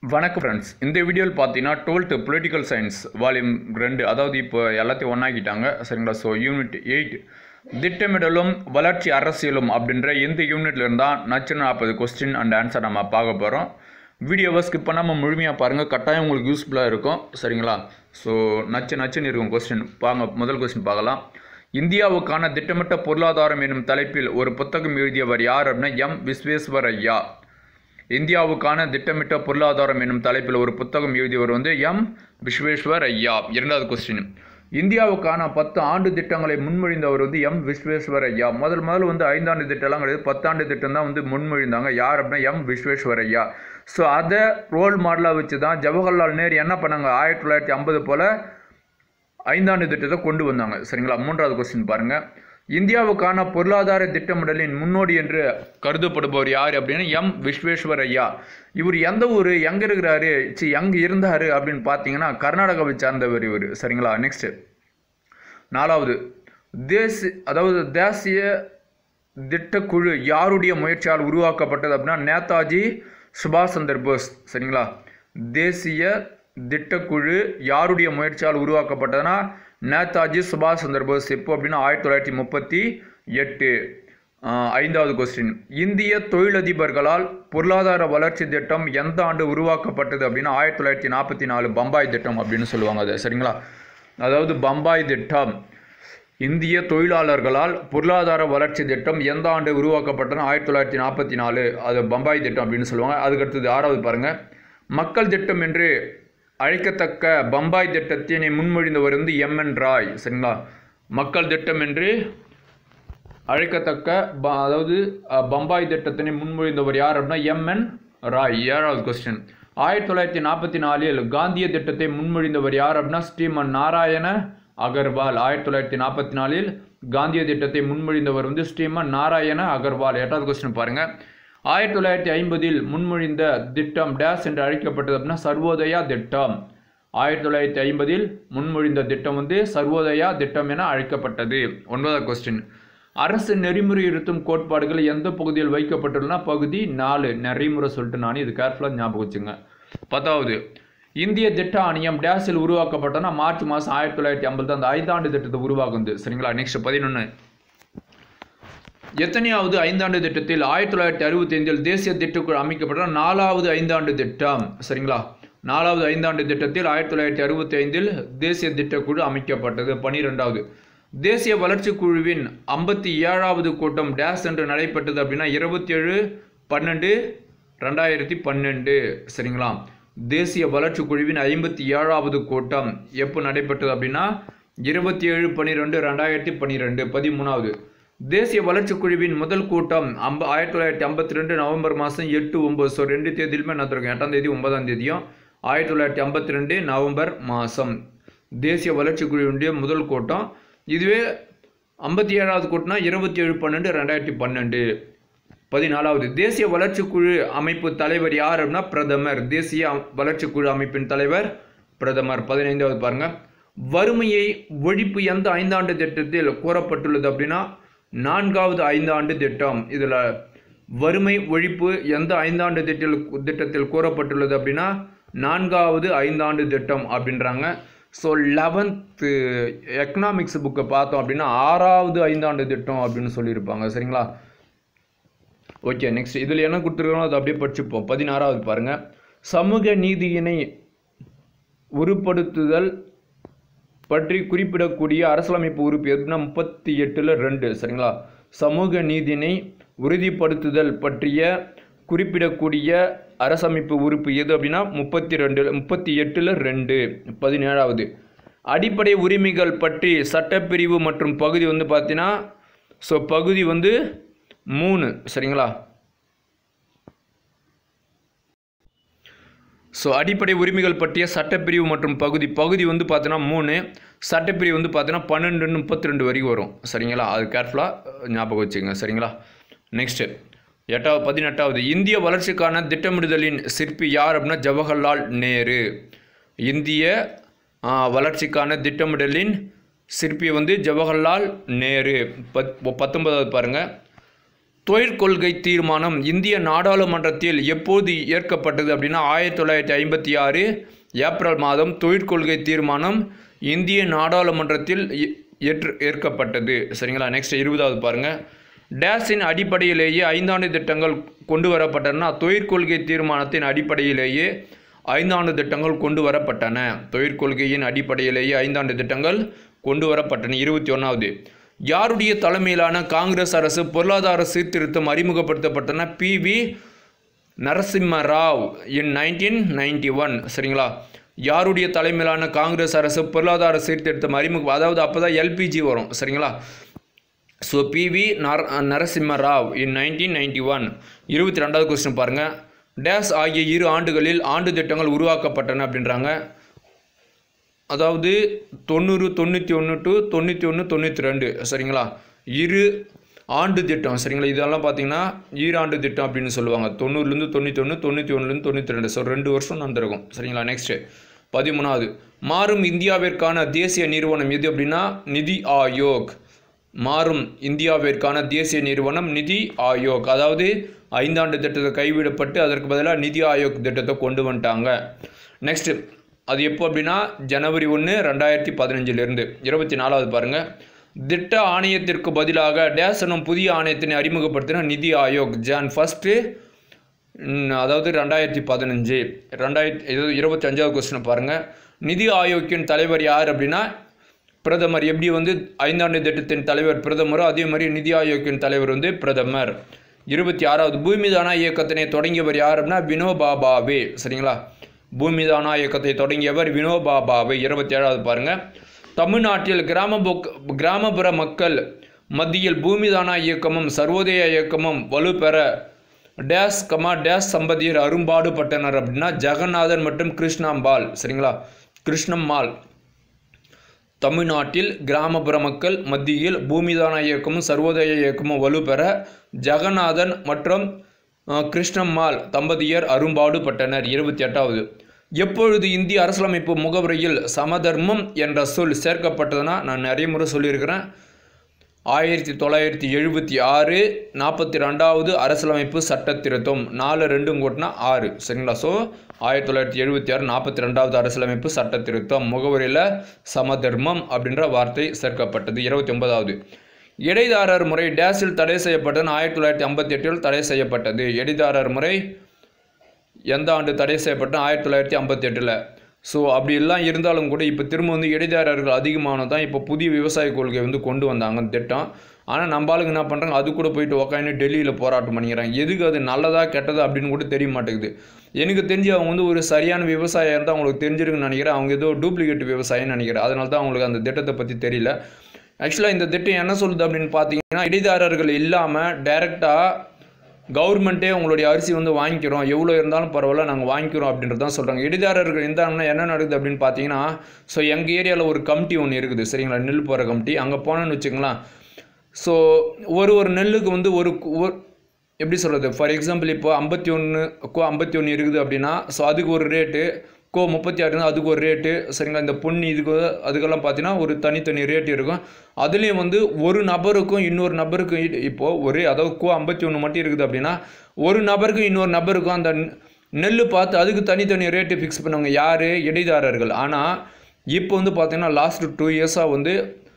வணக்கம் ஃப்ரெண்ட்ஸ் இந்த வீடியோவில் பார்த்தீங்கன்னா டுவெல்த்து பொலிட்டிக்கல் சயின்ஸ் வால்யூம் ரெண்டு அதாவது இப்போ எல்லாத்தையும் ஒன்றாக்கிட்டாங்க சரிங்களா ஸோ யூனிட் எயிட் திட்டமிடலும் வளர்ச்சி அரசியலும் அப்படின்ற இந்த யூனிட்ல இருந்தால் நச்சு நாற்பது கொஸ்டின் அண்ட் ஆன்சர் நம்ம பார்க்க போகிறோம் வீடியோவை ஸ்கிப் பண்ணாமல் முழுமையாக பாருங்கள் கட்டாயம் உங்களுக்கு யூஸ்ஃபுல்லாக இருக்கும் சரிங்களா ஸோ நச்சு நச்சுன்னு இருக்கும் கொஸ்டின் பாங்க முதல் கொஸ்டின் பார்க்கலாம் இந்தியாவுக்கான திட்டமிட்ட பொருளாதாரம் எனும் தலைப்பில் ஒரு புத்தகம் எழுதியவர் யார் அப்படின்னா எம் விஸ்வேஸ்வரய்யா இந்தியாவுக்கான திட்டமிட்ட பொருளாதாரம் என்னும் தலைப்பில் ஒரு புத்தகம் எழுதியவர் வந்து எம் விஸ்வேஸ்வர் ஐயா இரண்டாவது கொஸ்டின் இந்தியாவுக்கான பத்து ஆண்டு திட்டங்களை முன்மொழிந்தவர் வந்து எம் விஸ்வேஸ்வர் ஐயா முதல் முதல்ல வந்து ஐந்தாண்டு திட்டம்லாம் கிடையாது பத்தாண்டு திட்டம் தான் வந்து முன்மொழிந்தாங்க யார் அப்படின்னா எம் விஸ்வேஸ்வர் ஐயா ஸோ அதை ரோல் மாடலாக வச்சு தான் ஜவஹர்லால் நேரு என்ன பண்ணாங்க ஆயிரத்தி தொள்ளாயிரத்தி ஐம்பது போல் ஐந்தாண்டு திட்டத்தை கொண்டு வந்தாங்க சரிங்களா மூன்றாவது கொஸ்டின் பாருங்க இந்தியாவுக்கான பொருளாதார திட்டமிடலின் முன்னோடி என்று கருதப்படுபவர் யார் அப்படின்னா எம் விஸ்வேஸ்வர் ஐயா இவர் எந்த ஊர் எங்கே இருக்கிறாரு சி எங்கே இருந்தார் அப்படின்னு பார்த்தீங்கன்னா கர்நாடகாவை சார்ந்தவர் இவர் சரிங்களா நெக்ஸ்ட் நாலாவது தேசி அதாவது தேசிய திட்டக்குழு யாருடைய முயற்சியால் உருவாக்கப்பட்டது அப்படின்னா நேதாஜி சுபாஷ் சந்திர போஸ் சரிங்களா தேசிய திட்டக்குழு யாருடைய முயற்சியால் உருவாக்கப்பட்டதுன்னா நேதாஜி சுபாஷ் சந்திர போஸ் எப்போ அப்படின்னா ஆயிரத்தி தொள்ளாயிரத்தி முப்பத்தி எட்டு ஆஹ், ஐந்தாவது கொஸ்டின் இந்திய தொழிலதிபர்களால் பொருளாதார வளர்ச்சி திட்டம் எந்த ஆண்டு உருவாக்கப்பட்டது அப்படின்னா ஆயிரத்தி தொள்ளாயிரத்தி நாற்பத்தி நாலு பம்பாய் திட்டம் அப்படின்னு சொல்லுவாங்க அது சரிங்களா அதாவது பம்பாய் திட்டம் இந்திய தொழிலாளர்களால் பொருளாதார வளர்ச்சி திட்டம் எந்த ஆண்டு உருவாக்கப்பட்டதுன்னா ஆயிரத்தி தொள்ளாயிரத்தி நாற்பத்தி நாலு அது பம்பாய் திட்டம் அப்படின்னு சொல்லுவாங்க அதுக்கடுத்தது ஆறாவது பாருங்க மக்கள் திட்டம் என்று அழைக்கத்தக்க பம்பாய் திட்டத்தினை முன்மொழிந்தவர் வந்து எம் என் ராய் சரிங்களா மக்கள் திட்டம் என்று அழைக்கத்தக்க ப- அதாவது அஹ், பம்பாய் திட்டத்தினை முன்மொழிந்தவர் யார் அப்படின்னா எம் என் ராய் ஏழாவது கொஸ்டின் ஆயிரத்தி தொள்ளாயிரத்தி நாற்பத்தி நாலில் காந்திய திட்டத்தை முன்மொழிந்தவர் யார் அப்படின்னா ஸ்ரீமன் நாராயண அகர்வால் ஆயிரத்தி தொள்ளாயிரத்தி நாற்பத்தி நாலில் காந்திய திட்டத்தை முன்மொழிந்தவர் வந்து ஸ்ரீமன் நாராயண அகர்வால் எட்டாவது கொஸ்டின் பாருங்க ஆயிரத்தி தொள்ளாயிரத்தி ஐம்பதில் முன்மொழிந்த திட்டம் டேஸ் என்று அழைக்கப்பட்டது அப்படின்னா சர்வோதயா திட்டம் ஆயிரத்தி தொள்ளாயிரத்தி ஐம்பதில் முன்மொழிந்த திட்டம் வந்து சர்வோதயா திட்டம் என அழைக்கப்பட்டது ஒன்பதாவது கொஸ்டின் அரசு நெறிமுறை இருத்தும் கோட்பாடுகள் எந்த பகுதியில் வைக்கப்பட்டுள்ளன பகுதி நாலு நெறிமுறை சொல்லிட்டு நான் இது கேர்ஃபுல்லாக ஞாபகம் வச்சுங்க பத்தாவது இந்திய திட்ட ஆணையம் டேஸில் உருவாக்கப்பட்டனா மார்ச் மாதம் ஆயிரத்தி தொள்ளாயிரத்தி ஐம்பது அந்த ஐந்தாண்டு திட்டத்தை உருவாக்குது சரிங்களா நெக்ஸ்ட் பதினொன்று எத்தனையாவது ஐந்தாண்டு திட்டத்தில் ஆயிரத்தி தொள்ளாயிரத்தி அறுபத்தி ஐந்தில் தேசிய திட்டக்குழு அமைக்கப்பட்ட நாலாவது ஐந்தாண்டு திட்டம் சரிங்களா நாலாவது ஐந்தாண்டு திட்டத்தில் ஆயிரத்தி தொள்ளாயிரத்தி அறுபத்தி ஐந்தில் தேசிய திட்டக்குழு அமைக்கப்பட்டது பனிரெண்டாவது தேசிய வளர்ச்சி குழுவின் ஐம்பத்தி ஏழாவது கூட்டம் டேஸ் என்று நடைபெற்றது அப்படின்னா இருபத்தி ஏழு பன்னெண்டு ரெண்டாயிரத்தி பன்னெண்டு சரிங்களா தேசிய வளர்ச்சி குழுவின் ஐம்பத்தி ஏழாவது கூட்டம் எப்போ நடைபெற்றது அப்படின்னா இருபத்தி ஏழு பன்னிரெண்டு ரெண்டாயிரத்தி பன்னிரெண்டு பதிமூணாவது தேசிய வளர்ச்சி குழுவின் முதல் கூட்டம் அம்ப ஆயிரத்தி தொள்ளாயிரத்தி ஐம்பத்தி ரெண்டு நவம்பர் மாதம் எட்டு ஒம்பது ஸோ ரெண்டு தேதியிலுமே நடந்திருக்கும் எட்டாம் தேதி ஒன்பதாம் தேதியும் ஆயிரத்தி தொள்ளாயிரத்தி ஐம்பத்தி ரெண்டு நவம்பர் மாதம் தேசிய வளர்ச்சி குழுவினுடைய முதல் கூட்டம் இதுவே ஐம்பத்தி ஏழாவது கூட்டம்னா இருபத்தி ஏழு பன்னெண்டு ரெண்டாயிரத்தி பன்னெண்டு பதினாலாவது தேசிய வளர்ச்சி குழு அமைப்பு தலைவர் யார் அப்படின்னா பிரதமர் தேசிய அ- வளர்ச்சி குழு அமைப்பின் தலைவர் பிரதமர் பதினைந்தாவது பாருங்க வறுமையை ஒழிப்பு எந்த ஐந்தாண்டு திட்டத்தில் கூறப்பட்டுள்ளது அப்படின்னா நான்காவது ஐந்தாண்டு திட்டம் இதில் வறுமை ஒழிப்பு எந்த ஐந்தாண்டு திட்டத்தில் திட்டத்தில் கூறப்பட்டுள்ளது அப்படின்னா நான்காவது ஐந்தாண்டு திட்டம் அப்படின்றாங்க ஸோ லெவன்த்து எக்கனாமிக்ஸ் புக்கை பார்த்தோம் அப்படின்னா ஆறாவது ஐந்தாண்டு திட்டம் அப்படின்னு சொல்லியிருப்பாங்க சரிங்களா ஓகே நெக்ஸ்ட் இதில் என்ன கொடுத்துருக்கோம் அதை அப்படியே படிச்சுப்போம் பதினாறாவது பாருங்க சமூக நீதியினை உருப்படுத்துதல் பற்றி குறிப்பிடக்கூடிய அரசியலமைப்பு உறுப்பு எதுனா முப்பத்தி எட்டில் ரெண்டு சரிங்களா சமூக நீதியினை உறுதிப்படுத்துதல் பற்றிய குறிப்பிடக்கூடிய அரசமைப்பு உறுப்பு எது அப்படின்னா முப்பத்தி ரெண்டு முப்பத்தி எட்டில் ரெண்டு பதினேழாவது அடிப்படை உரிமைகள் பற்றி சட்டப்பிரிவு மற்றும் பகுதி வந்து பார்த்தீங்கன்னா ஸோ பகுதி வந்து மூணு சரிங்களா ஸோ அடிப்படை உரிமைகள் பற்றிய சட்டப்பிரிவு மற்றும் பகுதி பகுதி வந்து பார்த்தீங்கன்னா மூணு சட்டப்பிரிவு வந்து பார்த்தீங்கன்னா பன்னெண்டு முப்பத்தி ரெண்டு வரைக்கும் வரும் சரிங்களா அது கேர்ஃபுல்லாக ஞாபகம் வச்சுங்க சரிங்களா நெக்ஸ்ட்டு எட்டாவது பதினெட்டாவது இந்திய வளர்ச்சிக்கான திட்டமிடுதலின் சிற்பி யார் அப்படின்னா ஜவஹர்லால் நேரு இந்திய ஆ, வளர்ச்சிக்கான திட்டமிடலின் சிற்பி வந்து ஜவஹர்லால் நேரு பத் பத்தொன்பதாவது பாருங்கள் தொழிற்கொள்கை தீர்மானம் இந்திய நாடாளுமன்றத்தில் எப்போது ஏற்கப்பட்டது அப்படின்னா ஆயிரத்தி தொள்ளாயிரத்தி ஐம்பத்தி ஆறு ஏப்ரல் மாதம் தொழிற்கொள்கை தீர்மானம் இந்திய நாடாளுமன்றத்தில் ஏ- ஏற்று ஏற்கப்பட்டது சரிங்களா நெக்ஸ்ட் இருபதாவது பாருங்கள் டேஸின் அடிப்படையிலேயே ஐந்தாண்டு திட்டங்கள் கொண்டு வரப்பட்டன தொழிற்கொள்கை தீர்மானத்தின் அடிப்படையிலேயே ஐந்தாண்டு திட்டங்கள் கொண்டு வரப்பட்டன தொழிற்கொள்கையின் அடிப்படையிலேயே ஐந்தாண்டு திட்டங்கள் கொண்டு வரப்பட்டன இருபத்தி ஒன்றாவது யாருடைய தலைமையிலான காங்கிரஸ் அரசு பொருளாதார சீர்திருத்தம் அறிமுகப்படுத்தப்பட்டன P V Narasimha Rao in nineteen ninety one சரிங்களா யாருடைய தலைமையிலான காங்கிரஸ் அரசு பொருளாதார சீர்திருத்தம் அறிமுகம் அதாவது அப்போ தான் எல்பிஜி வரும் சரிங்களா ஸோ பிவி நர Narasimha Rao in nineteen ninety one இருபத்தி ரெண்டாவது கொஸ்டின் பாருங்கள் டேஸ் ஆகிய இரு ஆண்டுகளில் ஆண்டு திட்டங்கள் உருவாக்கப்பட்டன அப்படின்றாங்க அதாவது தொண்ணூறு தொண்ணூற்றி ஒன்று டு தொண்ணூற்றி ஒன்று தொண்ணூற்றி ரெண்டு சரிங்களா இரு ஆண்டு திட்டம் சரிங்களா இதெல்லாம் பார்த்தீங்கன்னா ஈராண்டு திட்டம் அப்படின்னு சொல்லுவாங்க தொண்ணூறுலேருந்து தொண்ணூற்றி ஒன்று தொண்ணூற்றி ஒன்றுலேருந்து தொண்ணூற்றி ரெண்டு ஸோ ரெண்டு வருஷம் நடந்திருக்கும் சரிங்களா நெக்ஸ்ட்டு பதிமூணாவது மாறும் இந்தியாவிற்கான தேசிய நிறுவனம் எது அப்படின்னா நிதி ஆயோக் மாறும் இந்தியாவிற்கான தேசிய நிறுவனம் நிதி ஆயோக் அதாவது ஐந்தாண்டு திட்டத்தை கைவிடப்பட்டு அதற்கு பதிலாக நிதி ஆயோக் திட்டத்தை கொண்டு வந்துட்டாங்க நெக்ஸ்ட் அது எப்போ அப்படின்னா ஜனவரி ஒன்று ரெண்டாயிரத்தி பதினஞ்சிலிருந்து இருபத்தி நாலாவது பாருங்கள் திட்ட ஆணையத்திற்கு பதிலாக டேஸ் எனும் புதிய ஆணையத்தினை அறிமுகப்படுத்தின நிதி ஆயோக் ஜான் ஃபஸ்ட்டு அதாவது ரெண்டாயிரத்தி பதினஞ்சு ரெண்டாயிரத்தி இது இருபத்தி அஞ்சாவது கொஸ்டின் பாருங்கள் நிதி ஆயோக்கின் தலைவர் யார் அப்படின்னா பிரதமர் எப்படி வந்து ஐந்தாண்டு திட்டத்தின் தலைவர் பிரதமரோ அதே மாதிரி நிதி ஆயோக்கின் தலைவர் வந்து பிரதமர் இருபத்தி ஆறாவது பூமிதானா இயக்கத்தினை தொடங்கியவர் யார் அப்படின்னா வினோபா பாவே சரிங்களா பூமிதானா இயக்கத்தை தொடங்கியவர் வினோபா பாவே இருபத்தி ஏழாவது பாருங்க தமிழ்நாட்டில் கிராம கிராமப்புற மக்கள் மத்தியில் பூமிதானா இயக்கமும் சர்வோதய இயக்கமும் வலுப்பெற டேஸ் கமா டேஸ் சம்பதியர் அரும்பாடுபட்டனர் அப்படின்னா ஜெகநாதன் மற்றும் கிருஷ்ணாம்பாள் சரிங்களா கிருஷ்ணம்மாள் தமிழ்நாட்டில் கிராமப்புற மக்கள் மத்தியில் பூமிதான இயக்கமும் சர்வோதய இயக்கமும் வலுப்பெற ஜெகநாதன் மற்றும் அஹ், கிருஷ்ணம்மாள் தம்பதியர் அரும்பாடுபட்டனர் இருபத்தி எட்டாவது எப்பொழுது இந்திய அரசியலமைப்பு முகவரியில் சமதர்மம் என்ற சொல் சேர்க்கப்பட்டதுன்னா நான் நிறைய முறை சொல்லியிருக்கிறேன் ஆயிரத்தி தொள்ளாயிரத்தி எழுபத்தி ஆறு நாற்பத்தி ரெண்டாவது அரசியலமைப்பு சட்ட திருத்தம் நாலு ரெண்டும் கூட்டினா ஆறு சரிங்களா ஸோ ஆயிரத்தி தொள்ளாயிரத்தி எழுபத்தி ஆறு நாற்பத்தி ரெண்டாவது அரசியலமைப்பு சட்ட திருத்தம் முகவரியில் சமதர்மம் அப்படின்ற வார்த்தை சேர்க்கப்பட்டது இருபத்தி ஒன்பதாவது இடைதாரர் முறை டேஸில் தடை செய்யப்பட்டது ஆயிரத்தி தொள்ளாயிரத்தி ஐம்பத்தி எட்டில் தடை செய்யப்பட்டது இடைதாரர் முறை எந்த ஆண்டு தடை செய்யப்பட்ட ஆயிரத்தி தொள்ளாயிரத்தி ஐம்பத்தி எட்டில் ஸோ அப்படி எல்லாம் இருந்தாலும் கூட இப்போ திரும்ப வந்து இடைத்தரகர்கள் அதிகமானது தான் இப்போ புதிய விவசாய கொள்கை வந்து கொண்டு வந்தாங்க அந்த திட்டம் ஆனால் நம்ம ஆளுங்க என்ன பண்ணுறாங்க அது கூட போயிட்டு உக்காந்து டெல்லியில் போராட்டம் பண்ணிக்கிறாங்க எதுக்கு அது நல்லதா கெட்டதா அப்படின்னு கூட தெரிய மாட்டேங்குது எனக்கு தெரிஞ்சு அவங்க வந்து ஒரு சரியான விவசாயம் இருந்தால் அவங்களுக்கு தெரிஞ்சிருக்குன்னு நினைக்கிறேன் அவங்க ஏதோ டூப்ளிகேட் விவசாயம்னு நினைக்கிறேன் அதனால தான் அவங்களுக்கு அந்த திட்டத்தை பற்றி தெரியல ஆக்சுவலாக இந்த திட்டம் என்ன சொல்லுது அப்படின்னு பார்த்தீங்கன்னா இடைதாரர்கள் இல்லாமல் டைரெக்டாக கவர்மெண்ட்டே உங்களுடைய அரிசி வந்து வாங்கிக்கிறோம் எவ்வளோ இருந்தாலும் பரவாயில்ல நாங்கள் வாங்கிக்கிறோம் அப்படின்றது தான் சொல்கிறாங்க இடைதாரர்கள் இருந்தாங்கன்னா என்ன நடக்குது அப்படின்னு பார்த்தீங்கன்னா ஸோ எங்கள் ஏரியாவில் ஒரு கமிட்டி ஒன்று இருக்குது சரிங்களா நெல் போகிற கமிட்டி அங்கே போனோன்னு வச்சுங்களேன் ஸோ ஒரு ஒரு நெல்லுக்கு வந்து ஒரு ஒரு எப்படி சொல்கிறது ஃபார் எக்ஸாம்பிள் இப்போ ஐம்பத்தி ஒன்று கோ ஐம்பத்தி ஒன்று இருக்குது அப்படின்னா ஸோ அதுக்கு ஒரு ரேட்டு கோ முப்பத்தி ஆறுனா அதுக்கு ஒரு ரேட்டு சரிங்களா இந்த பொன்னி இதுக்கு அதுக்கெல்லாம் பார்த்தீங்கன்னா ஒரு தனித்தனி ரேட் இருக்கும் அதுலேயும் வந்து ஒரு நபருக்கும் இன்னொரு நபருக்கும் இ- இப்போ ஒரு அதாவது கோ ஐம்பத்தி ஒன்று மட்டும் இருக்குது அப்படின்னா ஒரு நபருக்கும் இன்னொரு நபருக்கும் அந்த நெல் பார்த்து அதுக்கு தனித்தனி ரேட்டு ஃபிக்ஸ் பண்ணுவாங்க யார் இடைதாரர்கள் ஆனால் இப்போ வந்து பார்த்தீங்கன்னா லாஸ்ட் டூ இயர்ஸாக வந்து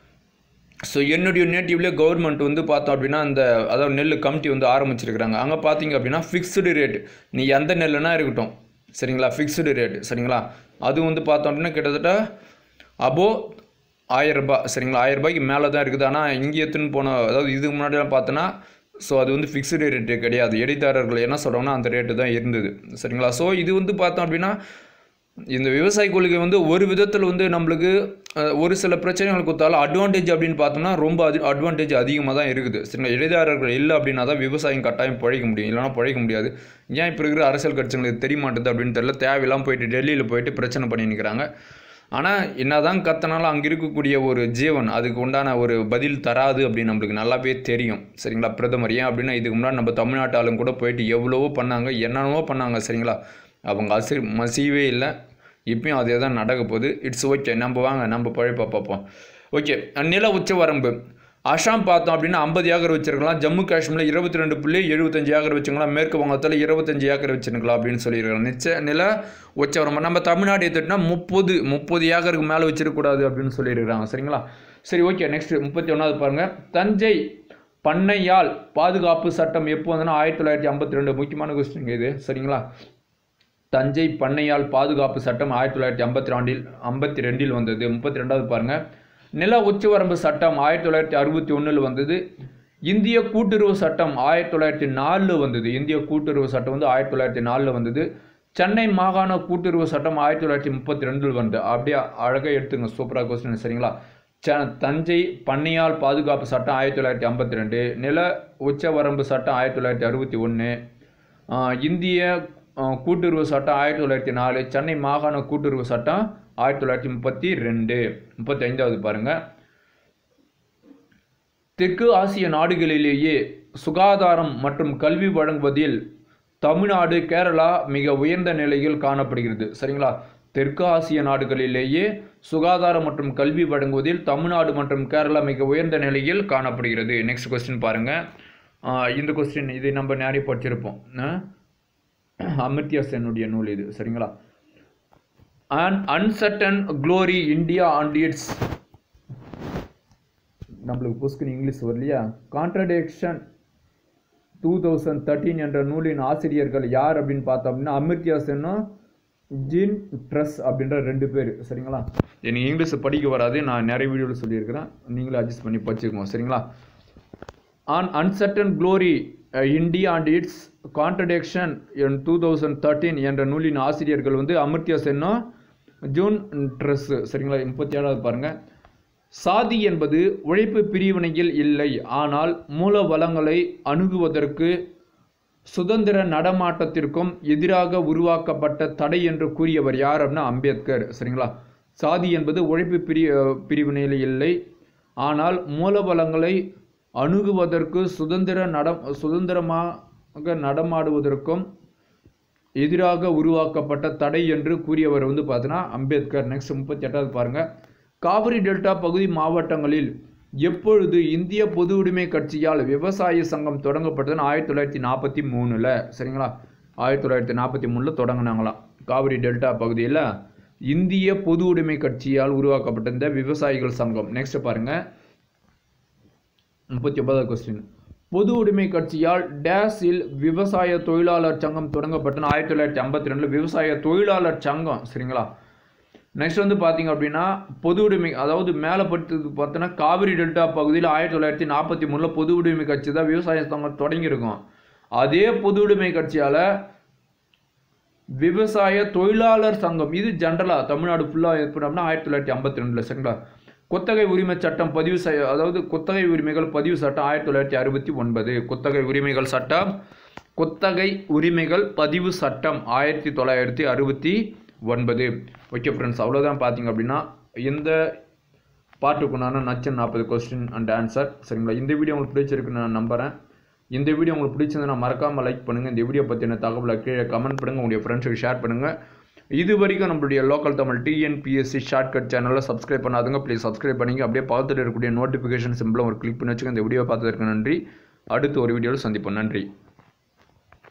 ஸோ என்னுடைய நேட்டிவ்லேயே கவர்மெண்ட் வந்து பார்த்தோம் அப்படின்னா அந்த அதாவது நெல் கமிட்டி வந்து ஆரம்பிச்சிருக்கிறாங்க அங்கே பார்த்தீங்க அப்படின்னா ஃபிக்ஸ்டு ரேட் நீ எந்த நெல்லுனா இருக்கட்டும் சரிங்களா ஃபிக்ஸ்டு ரேட் சரிங்களா அது வந்து பார்த்தோம் அப்படின்னா கிட்டத்தட்ட அபோ ஆயிரம் ரூபாய் சரிங்களா ஆயிரம் ரூபாய்க்கு மேலே தான் இருக்குது ஆனால் இங்கே எடுத்துன்னு போன அதாவது இதுக்கு முன்னாடிலாம் பார்த்தோன்னா ஸோ அது வந்து ஃபிக்ஸ்டு ரேட்டு கிடையாது இடைத்தரகர்கள் என்ன சொல்கிறாங்கன்னா அந்த ரேட்டு தான் இருந்தது சரிங்களா ஸோ இது வந்து பார்த்தோம் அப்படின்னா இந்த விவசாய கொள்கை வந்து ஒரு விதத்தில் வந்து நம்மளுக்கு அஹ், ஒரு சில பிரச்சனைகள் கொடுத்தாலும் அட்வான்டேஜ் அப்படின்னு பார்த்தோம்னா ரொம்ப அது அட்வான்டேஜ் அதிகமாக தான் இருக்குது சரிங்களா இடைதாரர்கள் இல்லை அப்படின்னா தான் விவசாயம் கட்டாயம் பிழைக்க முடியும் இல்லைனா பிழைக்க முடியாது ஏன் இப்போ இருக்கிற அரசியல் கட்சிகளுக்கு தெரிய மாட்டேது அப்படின்னு தெரியல தேவையில்லாமல் போயிட்டு டெல்லியில் போயிட்டு பிரச்சனை பண்ணி நிற்கிறாங்க ஆனால் என்னதான் கத்தனாலும் அங்கே இருக்கக்கூடிய ஒரு ஜீவன் அதுக்கு உண்டான ஒரு பதில் தராது அப்படின்னு நம்மளுக்கு நல்லாவே தெரியும் சரிங்களா பிரதமர் ஏன் அப்படின்னா இதுக்கு முன்னாடி நம்ம தமிழ்நாட்டு ஆளுங்க கூட போயிட்டு எவ்வளவோ பண்ணாங்க என்னென்னவோ பண்ணாங்க சரிங்களா அவங்க அசி மசியவே இல்லை இப்பயும் அதே தான் நடக்க போகுது இட்ஸ் ஓகே நம்ம வாங்க நம்ம பழைப்பா பார்ப்போம் ஓகே நில உச்ச வரம்பு அசாம் பார்த்தோம் அப்படின்னா ஐம்பது ஏக்கர் வச்சிருக்கலாம் ஜம்மு காஷ்மீரில் இருபத்தி ரெண்டு புள்ளி எழுபத்தஞ்சு ஏக்கர் வச்சுக்கலாம் மேற்கு வங்கத்தில் இருபத்தஞ்சு ஏக்கர் வச்சுருக்கலாம் அப்படின்னு சொல்லியிருக்காங்க நிச்சய நில உச்சவரம் நம்ம தமிழ்நாடு எடுத்துட்டோம்னா முப்பது முப்பது ஏக்கருக்கு மேலே வச்சிருக்கக்கூடாது அப்படின்னு சொல்லியிருக்காங்க சரிங்களா சரி ஓகே நெக்ஸ்ட் முப்பத்தி ஒன்றாவது பாருங்கள் தஞ்சை பண்ணையால் பாதுகாப்பு சட்டம் எப்போ வந்ததுன்னா ஆயிரத்தி தொள்ளாயிரத்தி ஐம்பத்தி ரெண்டு முக்கியமான கொஸ்டின் இது சரிங்களா தஞ்சை பண்ணையால் பாதுகாப்பு சட்டம் ஆயிரத்தி தொள்ளாயிரத்தி ஐம்பத்தி ரெண்டில் ஐம்பத்தி ரெண்டில் வந்தது முப்பத்தி ரெண்டாவது பாருங்கள் நில உச்சவரம்பு சட்டம் ஆயிரத்தி தொள்ளாயிரத்தி அறுபத்தி ஒன்றில் வந்தது இந்திய கூட்டுறவு சட்டம் ஆயிரத்தி தொள்ளாயிரத்தி நாலில் வந்தது இந்திய கூட்டுறவு சட்டம் வந்து ஆயிரத்தி தொள்ளாயிரத்தி நாலில் வந்தது சென்னை மாகாண கூட்டுறவு சட்டம் ஆயிரத்தி தொள்ளாயிரத்தி முப்பத்தி ரெண்டில் வந்தது அப்படியே அழகாக எடுத்துங்க சூப்பராக கொஸ்டின் சரிங்களா ச தஞ்சை பண்ணையால் பாதுகாப்பு சட்டம் ஆயிரத்தி தொள்ளாயிரத்தி ஐம்பத்தி ரெண்டு நில உச்சவரம்பு சட்டம் ஆயிரத்தி தொள்ளாயிரத்தி அறுபத்தி ஒன்று இந்திய அஹ், கூட்டுறவு சட்டம் ஆயிரத்தி தொள்ளாயிரத்தி நாலு சென்னை மாகாண கூட்டுறவு சட்டம் ஆயிரத்தி தொள்ளாயிரத்தி முப்பத்தி ரெண்டு முப்பத்தி ஐந்தாவது பாருங்கள் தெற்கு ஆசிய நாடுகளிலேயே சுகாதாரம் மற்றும் கல்வி வழங்குவதில் தமிழ்நாடு கேரளா மிக உயர்ந்த நிலையில் காணப்படுகிறது சரிங்களா தெற்கு ஆசிய நாடுகளிலேயே சுகாதாரம் மற்றும் கல்வி வழங்குவதில் தமிழ்நாடு மற்றும் கேரளா மிக உயர்ந்த நிலையில் காணப்படுகிறது நெக்ஸ்ட் கொஸ்டின் பாருங்க ஆஹ் இந்த கொஸ்டின் இது நம்ம நிறைய படிச்சிருப்போம் ஆஹ் அமிர்தியா சென்னுடைய நூல் இது சரிங்களா and uncertain glory India and its நம்மளுக்கு புஸ்கின் இங்கிலீஷ் வரலையா கான்ட்ரடிக்ஷன் டூ தௌசண்ட் தேர்ட்டீன் என்ற நூலின் ஆசிரியர்கள் யார் அப்படின்னு பார்த்தோம் அப்படின்னா அமிர்தியா சென்னும் ஜின் ட்ரஸ் அப்படின்ற ரெண்டு பேர் சரிங்களா எனக்கு இங்கிலீஷ் படிக்க வராது நான் நிறைய வீடியோவில் சொல்லியிருக்கிறேன் நீங்களும் அட்ஜஸ்ட் பண்ணி படிச்சுக்கோங்க சரிங்களா an uncertain glory India and its contradiction in two thousand thirteen என்ற நூலின் ஆசிரியர்கள் வந்து அமிர்தியா சென்னும் ஜூன் ட்ரெஸ் சரிங்களா முப்பத்தி ஏழாவது பாருங்க சாதி என்பது உழைப்பு பிரிவினையில் இல்லை ஆனால் மூல வளங்களை அணுகுவதற்கு சுதந்திர நடமாட்டத்திற்கும் எதிராக உருவாக்கப்பட்ட தடை என்று கூறியவர் யார் அப்படின்னா அம்பேத்கர் சரிங்களா சாதி என்பது உழைப்பு பிரி பிரிவினையில் இல்லை ஆனால் மூல வளங்களை அணுகுவதற்கு சுதந்திர நட சுதந்திரமாக நடமாடுவதற்கும் எதிராக உருவாக்கப்பட்ட தடை என்று கூறியவர் வந்து பார்த்தீங்கன்னா அம்பேத்கர் நெக்ஸ்ட் முப்பத்தி எட்டாவது பாருங்க காவிரி டெல்டா பகுதி மாவட்டங்களில் எப்பொழுது இந்திய பொது உடைமை கட்சியால் விவசாய சங்கம் தொடங்கப்பட்டதுன்னு ஆயிரத்தி தொள்ளாயிரத்தி நாற்பத்தி மூணில் சரிங்களா ஆயிரத்தி தொள்ளாயிரத்தி நாற்பத்தி மூணில் தொடங்கினாங்களாம் காவிரி டெல்டா பகுதியில் இந்திய பொது உடைமை கட்சியால் உருவாக்கப்பட்ட இந்த விவசாயிகள் சங்கம் நெக்ஸ்ட் பாருங்க முப்பத்தி ஒன்பதாவது கொஸ்டின் பொது உடைமை கட்சியால் டேஸில் விவசாய தொழிலாளர் சங்கம் தொடங்கப்பட்டன ஆயிரத்தி தொள்ளாயிரத்தி ஐம்பத்தி ரெண்டில் விவசாய தொழிலாளர் சங்கம் சரிங்களா நெக்ஸ்ட் வந்து பார்த்தீங்க அப்படின்னா பொது உடைமை அதாவது மேலே படுத்தது பார்த்தோன்னா காவிரி டெல்டா பகுதியில் ஆயிரத்தி தொள்ளாயிரத்தி நாற்பத்தி மூணில் பொது உடைமை கட்சி தான் விவசாய சங்கம் தொடங்கியிருக்கும் அதே பொது உடைமை கட்சியால் விவசாய தொழிலாளர் சங்கம் இது ஜென்ரலாக தமிழ்நாடு ஃபுல்லாக ஏற்படம்னா ஆயிரத்தி தொள்ளாயிரத்தி ஐம்பத்தி ரெண்டில் சரிங்களா குத்தகை உரிமை சட்டம் பதிவு செய்ய அதாவது குத்தகை உரிமைகள் பதிவு சட்டம் ஆயிரத்தி தொள்ளாயிரத்தி அறுபத்தி ஒன்பது குத்தகை உரிமைகள் சட்டம் குத்தகை உரிமைகள் பதிவு சட்டம் ஆயிரத்தி தொள்ளாயிரத்தி அறுபத்தி ஒன்பது ஓகே ஃப்ரெண்ட்ஸ் அவ்வளோதான் பார்த்தீங்க அப்படின்னா இந்த பாட்டுக்குண்டான நச்சன் நாற்பது கொஸ்டின் அண்ட் ஆன்சர் சரிங்களா இந்த வீடியோ உங்களுக்கு பிடிச்சிருக்குன்னு நான் நம்புகிறேன் இந்த வீடியோ உங்களுக்கு பிடிச்சிருந்தா மறக்காமல் லைக் பண்ணுங்கள் இந்த வீடியோ பற்றின தகவலை கீழே கமெண்ட் பண்ணுங்கள் உங்களுடைய ஃப்ரெண்ட்ஸுக்கு ஷேர் பண்ணுங்கள் இது வரைக்கும் நம்மளுடைய லோக்கல் தமிழ் டிஎன்பிஎஸ்சி ஷார்ட்கட் சேனலை சப்ஸ்கிரைப் பண்ணாதுங்க ப்ளீஸ் சப்ஸ்கிரைப் பண்ணிங்க அப்படியே பார்த்துட்டு இருக்கக்கூடிய நோட்டிஃபிகேஷன் சிம்பிளும் ஒரு கிளிக் பண்ணி வச்சுக்கோங்க இந்த வீடியோ பார்த்ததற்கு நன்றி அடுத்து ஒரு வீடியோவில் சந்திப்போம் நன்றி